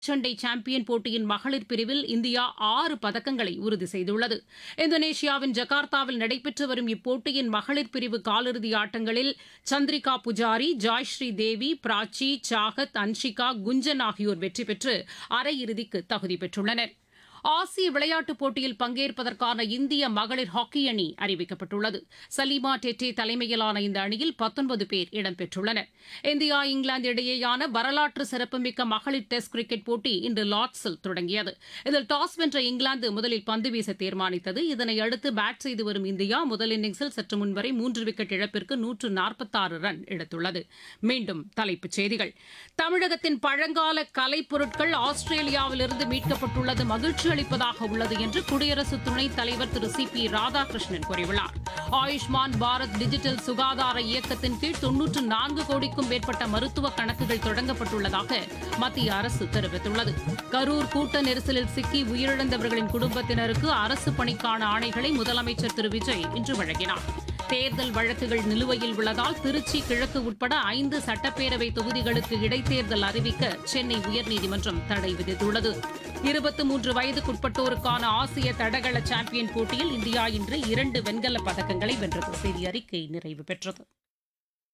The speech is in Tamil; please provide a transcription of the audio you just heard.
சண்டை சாம்பியன் போட்டியின் மகளிர் பிரிவில் இந்தியா ஆறு பதக்கங்களை உறுதி செய்துள்ளது இந்தோனேஷியாவின் ஜகார்த்தாவில் நடைபெற்று வரும் இப்போட்டியின் மகளிர் பிரிவு காலிறுதி ஆட்டங்களில் சந்திரிகா புஜாரி ஜாய்ஸ்ரீ தேவி பிராச்சி சாகத் அன்ஷிகா குஞ்சன் ஆகியோர் வெற்றி பெற்று அரையிறுதிக்கு தகுதி பெற்றுள்ளனர் ஆசிய விளையாட்டுப் போட்டியில் பங்கேற்பதற்கான இந்திய மகளிர் ஹாக்கி அணி அறிவிக்கப்பட்டுள்ளது சலீமா டெட்டே தலைமையிலான இந்த அணியில் பத்தொன்பது பேர் இடம்பெற்றுள்ளனர் இந்தியா இங்கிலாந்து இடையேயான வரலாற்று சிறப்புமிக்க மகளிர் டெஸ்ட் கிரிக்கெட் போட்டி இன்று லார்ட்ஸில் தொடங்கியது இதில் டாஸ் வென்ற இங்கிலாந்து முதலில் பந்து வீச தீர்மானித்தது இதனை அடுத்து பேட் செய்து வரும் இந்தியா முதல் இன்னிங்ஸில் சற்று முன்வரை மூன்று விக்கெட் இழப்பிற்கு நூற்று நாற்பத்தாறு ரன் எடுத்துள்ளது மீண்டும் தலைப்புச் செய்திகள் தமிழகத்தின் பழங்கால கலைப்பொருட்கள் ஆஸ்திரேலியாவிலிருந்து மீட்கப்பட்டுள்ளது மகிழ்ச்சி அளிப்பதாக உள்ளது என்று குடியரசு துணைத் தலைவர் திரு சி பி ராதாகிருஷ்ணன் கூறியுள்ளார் ஆயுஷ்மான் பாரத் டிஜிட்டல் சுகாதார இயக்கத்தின் கீழ் தொன்னூற்று நான்கு கோடிக்கும் மேற்பட்ட மருத்துவ கணக்குகள் தொடங்கப்பட்டுள்ளதாக மத்திய அரசு தெரிவித்துள்ளது கரூர் கூட்ட நெரிசலில் சிக்கி உயிரிழந்தவர்களின் குடும்பத்தினருக்கு அரசு பணிக்கான ஆணைகளை முதலமைச்சர் திரு விஜய் இன்று வழங்கினார் தேர்தல் வழக்குகள் நிலுவையில் உள்ளதால் திருச்சி கிழக்கு உட்பட ஐந்து சட்டப்பேரவை தொகுதிகளுக்கு இடைத்தேர்தல் அறிவிக்க சென்னை உயர்நீதிமன்றம் தடை விதித்துள்ளது இருபத்தி மூன்று வயதுக்குட்பட்டோருக்கான ஆசிய தடகள சாம்பியன் போட்டியில் இந்தியா இன்று இரண்டு வெண்கலப் பதக்கங்களை வென்றது செய்தி அறிக்கை நிறைவு பெற்றது